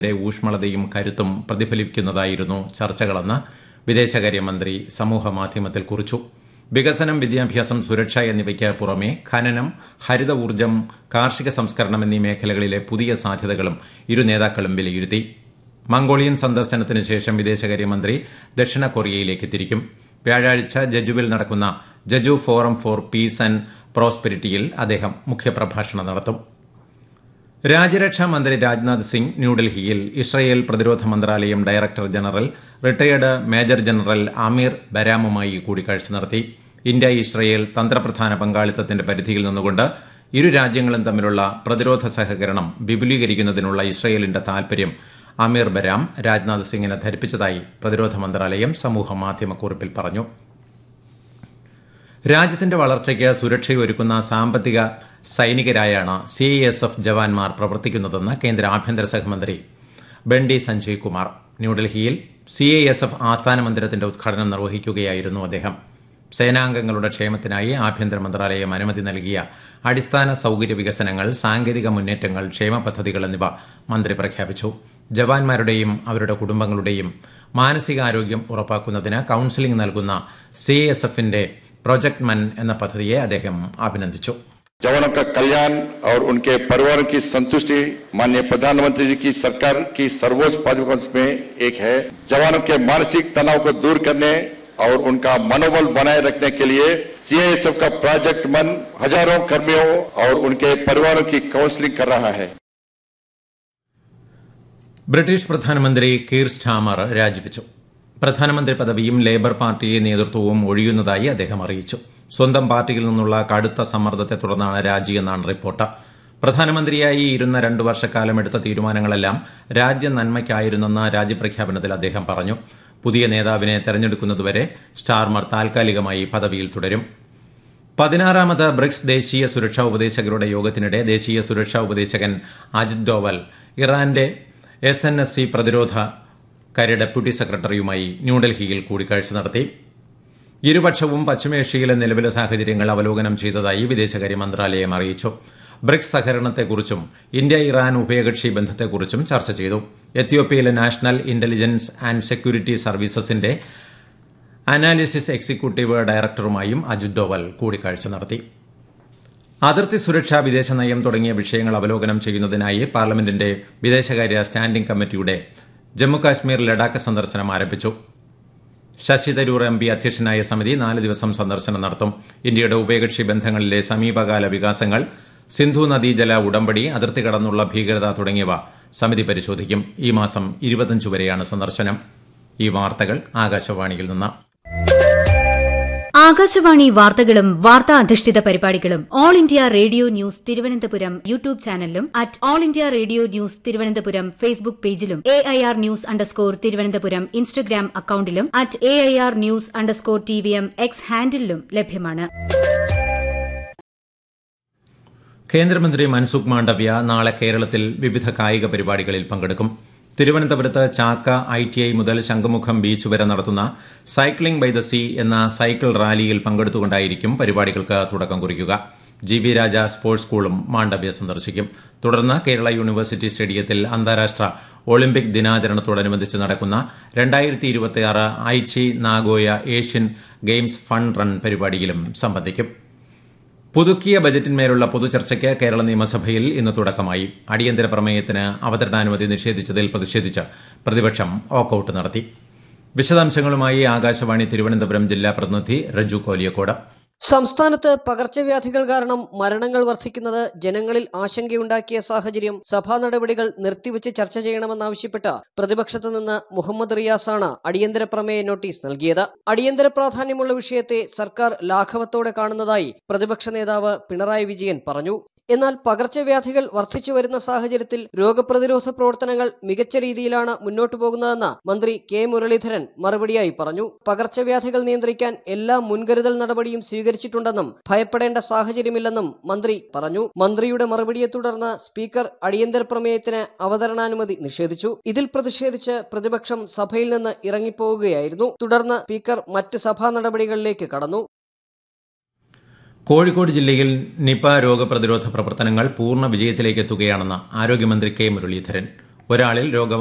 ഊഷ്മളതയും കരുത്തും പ്രതിഫലിക്കുന്നതായിരുന്നു ചർച്ചകളെന്ന് വിദേശകാര്യമന്ത്രി സമൂഹമാധ്യമത്തിൽ കുറിച്ചു വികസനം വിദ്യാഭ്യാസം സുരക്ഷ എന്നിവയ്ക്ക് പുറമെ ഖനനം ഹരിത ഊർജ്ജം കാർഷിക സംസ്കരണം എന്നീ മേഖലകളിലെ പുതിയ സാധ്യതകളും ഇരു നേതാക്കളും വിലയിരുത്തി മംഗോളിയൻ സന്ദർശനത്തിന് ശേഷം വിദേശകാര്യമന്ത്രി ദക്ഷിണ കൊറിയയിലേക്ക് തിരിക്കും വ്യാഴാഴ്ച ജജുവിൽ നടക്കുന്ന Jeju forum for peace and പ്രോസ്പെരിറ്റിയിൽ അദ്ദേഹം മുഖ്യപ്രഭാഷണം നടത്തും രാജ്യരക്ഷാ മന്ത്രി രാജ്നാഥ് സിംഗ് ന്യൂഡൽഹിയിൽ ഇസ്രയേൽ പ്രതിരോധ മന്ത്രാലയം director general retired major general Amir ബരാമുമായി കൂടിക്കാഴ്ച നടത്തി ഇന്ത്യ ഇസ്രയേൽ തന്ത്രപ്രധാന പങ്കാളിത്തത്തിന്റെ പരിധിയിൽ നിന്നുകൊണ്ട് ഇരു രാജ്യങ്ങളും തമ്മിലുള്ള പ്രതിരോധ സഹകരണം വിപുലീകരിക്കുന്നതിനുള്ള ഇസ്രയേലിന്റെ താൽപര്യം ആമീർ ബരാം രാജ്നാഥ് സിംഗിനെ ധരിപ്പിച്ചതായി പ്രതിരോധ മന്ത്രാലയം സമൂഹ മാധ്യമക്കുറിപ്പിൽ പറഞ്ഞു രാജ്യത്തിന്റെ വളർച്ചയ്ക്ക് സുരക്ഷയൊരുക്കുന്ന സാമ്പത്തിക സൈനികരായാണ് സി എസ് എഫ് ജവാന്മാർ പ്രവർത്തിക്കുന്നതെന്ന് കേന്ദ്ര ആഭ്യന്തര സഹമന്ത്രി ബണ്ടി സഞ്ജയ് കുമാർ ന്യൂഡൽഹിയിൽ സി എസ് എഫ് ആസ്ഥാന മന്ദിരത്തിന്റെ ഉദ്ഘാടനം നിർവഹിക്കുകയായിരുന്നു അദ്ദേഹം സേനാംഗങ്ങളുടെ ക്ഷേമത്തിനായി ആഭ്യന്തര മന്ത്രാലയം അനുമതി നൽകിയ അടിസ്ഥാന സൌകര്യ വികസനങ്ങൾ സാങ്കേതിക മുന്നേറ്റങ്ങൾ ക്ഷേമ പദ്ധതികൾ എന്നിവ മന്ത്രി പ്രഖ്യാപിച്ചു ജവാന്മാരുടെയും അവരുടെ കുടുംബങ്ങളുടെയും മാനസികാരോഗ്യം ഉറപ്പാക്കുന്നതിന് കൌൺസിലിംഗ് നൽകുന്ന സി എസ് എഫിന്റെ പ്രോജക്ട് മൻ എന്ന പദ്ധതിയെ അദ്ദേഹം അഭിനന്ദിച്ചു जवानों का कल्याण और उनके परिवारों की संतुष्टि माननीय प्रधानमंत्री जी की सरकार की सर्वोच्च प्राथमिकता में एक है जवानों के मानसिक तनाव को दूर करने और उनका मनोबल बनाए रखने के लिए सीआईएसएफ का प्रोजेक्ट मन हजारों कर्मियों और उनके परिवारों की काउंसलिंग कर रहा है ബ്രിട്ടീഷ് പ്രധാനമന്ത്രി കീർ സ്റ്റാമർ രാജിവെച്ചു പ്രധാനമന്ത്രി പദവിയും ലേബർ പാർട്ടി നേതൃത്വവും ഒഴിയുന്നതായി അദ്ദേഹം അറിയിച്ചു സ്വന്തം പാർട്ടിയിൽ നിന്നുള്ള കടുത്ത സമ്മർദ്ദത്തെ തുടർന്നാണ് രാജിയെന്നാണ് റിപ്പോർട്ട് പ്രധാനമന്ത്രിയായി ഇരുന്ന രണ്ടു വർഷക്കാലം എടുത്ത തീരുമാനങ്ങളെല്ലാം രാജ്യ നന്മയ്ക്കായിരുന്നെന്ന് രാജ്യപ്രഖ്യാപനത്തിൽ അദ്ദേഹം പറഞ്ഞു പുതിയ നേതാവിനെ തെരഞ്ഞെടുക്കുന്നതുവരെ സ്റ്റാർമർ താൽക്കാലികമായി പദവിയിൽ തുടരും പതിനാറാമത് ബ്രിക്സ് ദേശീയ സുരക്ഷാ ഉപദേശകരുടെ യോഗത്തിനിടെ ദേശീയ സുരക്ഷാ ഉപദേശകൻ അജിത് ഡോവൽ ഇറാന്റെ എസ് എൻ എസ് സി പ്രതിരോധ കാര്യ ഡെപ്യൂട്ടി സെക്രട്ടറിയുമായി ന്യൂഡൽഹിയിൽ കൂടിക്കാഴ്ച നടത്തി ഇരുപക്ഷവും പശ്ചിമേഷ്യയിലെ നിലവിലെ സാഹചര്യങ്ങൾ അവലോകനം ചെയ്തതായി വിദേശകാര്യ മന്ത്രാലയം അറിയിച്ചു ബ്രിക്സ് സഹകരണത്തെക്കുറിച്ചും ഇന്ത്യ ഇറാൻ ഉഭയകക്ഷി ബന്ധത്തെക്കുറിച്ചും ചർച്ച ചെയ്തു എത്യോപ്യയിലെ നാഷണൽ ഇന്റലിജൻസ് ആൻഡ് സെക്യൂരിറ്റി സർവീസസിന്റെ അനാലിസിസ് എക്സിക്യൂട്ടീവ് ഡയറക്ടറുമായും അജിത് ഡോവൽ കൂടിക്കാഴ്ച നടത്തി അതിർത്തി സുരക്ഷ വിദേശ നയം തുടങ്ങിയ വിഷയങ്ങൾ അവലോകനം ചെയ്യുന്നതിനായി പാർലമെന്റിന്റെ വിദേശകാര്യ സ്റ്റാൻഡിംഗ് കമ്മിറ്റിയുടെ ജമ്മുകാശ്മീർ ലഡാക്ക് സന്ദർശനം ആരംഭിച്ചു ശശി തരൂർ എം പി അധ്യക്ഷനായ സമിതി നാല് ദിവസം സന്ദർശനം നടത്തും ഇന്ത്യയുടെ ഉഭയകക്ഷി ബന്ധങ്ങളിലെ സമീപകാല വികാസങ്ങൾ സിന്ധു നദീജല ഉടമ്പടി അതിർത്തി കടന്നുള്ള ഭീകരത തുടങ്ങിയവ സമിതി പരിശോധിക്കും ഈ മാസം ഇരുപത്തിയഞ്ച് വരെയാണ് സന്ദർശനം ഈ വാർത്തകൾ ആകാശവാണിയിൽ നിന്ന് ആകാശവാണി വാർത്തകളും വാർത്താ അധിഷ്ഠിത പരിപാടികളും all India radio news Thiruvananthapuram YouTube ചാനലിലും at all India radio news Thiruvananthapuram Facebook പേജിലും A I R news underscore Thiruvananthapuram Instagram അക്കൌണ്ടിലും at A I R news underscore T V M X ഹാൻഡിലും ലഭ്യമാണ് കേന്ദ്രമന്ത്രി മൻസുഖ് മാണ്ഡവ്യ നാളെ കേരളത്തിൽ വിവിധ കായിക പരിപാടികളിൽ പങ്കെടുക്കും തിരുവനന്തപുരത്ത് ചാക്ക ഐ ടി ഐ മുതൽ ശംഖുമുഖം ബീച്ച് വരെ നടത്തുന്ന സൈക്ലിംഗ് ബൈ ദ സീ എന്ന സൈക്കിൾ റാലിയിൽ പങ്കെടുത്തുകൊണ്ടായിരിക്കും പരിപാടികൾക്ക് തുടക്കം കുറിക്കുക ജി വി രാജ സ്പോർട്സ് സ്കൂളും മാണ്ഡവ്യ സന്ദർശിക്കും തുടർന്ന് കേരള യൂണിവേഴ്സിറ്റി സ്റ്റേഡിയത്തിൽ അന്താരാഷ്ട്ര ഒളിമ്പിക് ദിനാചരണത്തോടനുബന്ധിച്ച് നടക്കുന്ന രണ്ടായിരത്തി ഇരുപത്തിയാറ് Aichi Nagoya Asian games fund run പരിപാടിയിലും സംബന്ധിക്കും പുതുക്കിയ ബജറ്റിന്മേലുള്ള പൊതുചർച്ചയ്ക്ക് കേരള നിയമസഭയിൽ ഇന്ന് തുടക്കമായി അടിയന്തര പ്രമേയത്തിന് അവതരണാനുമതി നിഷേധിച്ചതിൽ പ്രതിഷേധിച്ച് പ്രതിപക്ഷം വാക്കൌട്ട് നടത്തി വിശദാംശങ്ങളുമായി ആകാശവാണി തിരുവനന്തപുരം ജില്ലാ പ്രതിനിധി റജു കോലിയക്കോട് സംസ്ഥാനത്ത് പകർച്ചവ്യാധികൾ കാരണം മരണങ്ങൾ വർദ്ധിക്കുന്നത് ജനങ്ങളിൽ ആശങ്കയുണ്ടാക്കിയ സാഹചര്യം സഭാ നടപടികൾ നിർത്തിവച്ച് ചർച്ച ചെയ്യണമെന്നാവശ്യപ്പെട്ട് പ്രതിപക്ഷത്തു നിന്ന് മുഹമ്മദ് റിയാസാണ് അടിയന്തര പ്രമേയ നോട്ടീസ് നൽകിയത് അടിയന്തര പ്രാധാന്യമുള്ള വിഷയത്തെ സർക്കാർ ലാഘവത്തോടെ കാണുന്നതായി പ്രതിപക്ഷ നേതാവ് പിണറായി വിജയൻ പറഞ്ഞു എന്നാൽ പകർച്ചവ്യാധികൾ വർദ്ധിച്ചു വരുന്ന സാഹചര്യത്തിൽ രോഗപ്രതിരോധ പ്രവർത്തനങ്ങൾ മികച്ച രീതിയിലാണ് മുന്നോട്ടു പോകുന്നതെന്ന് മന്ത്രി കെ മുരളീധരൻ മറുപടിയായി പറഞ്ഞു പകർച്ചവ്യാധികൾ നിയന്ത്രിക്കാൻ എല്ലാ മുൻകരുതൽ നടപടിയും സ്വീകരിച്ചിട്ടുണ്ടെന്നും ഭയപ്പെടേണ്ട സാഹചര്യമില്ലെന്നും മന്ത്രി പറഞ്ഞു മന്ത്രിയുടെ മറുപടിയെ തുടർന്ന് സ്പീക്കർ അടിയന്തര പ്രമേയത്തിന് അവതരണാനുമതി നിഷേധിച്ചു ഇതിൽ പ്രതിഷേധിച്ച് പ്രതിപക്ഷം സഭയിൽ നിന്ന് ഇറങ്ങിപ്പോവുകയായിരുന്നു തുടർന്ന് സ്പീക്കർ മറ്റ് സഭാ നടപടികളിലേക്ക് കടന്നു കോഴിക്കോട് ജില്ലയിൽ നിപ രോഗപ്രതിരോധ പ്രവർത്തനങ്ങൾ പൂർണ്ണ വിജയത്തിലേക്ക് എത്തുകയാണെന്ന് ആരോഗ്യമന്ത്രി കെ മുരളീധരൻ ഒരാളിൽ രോഗം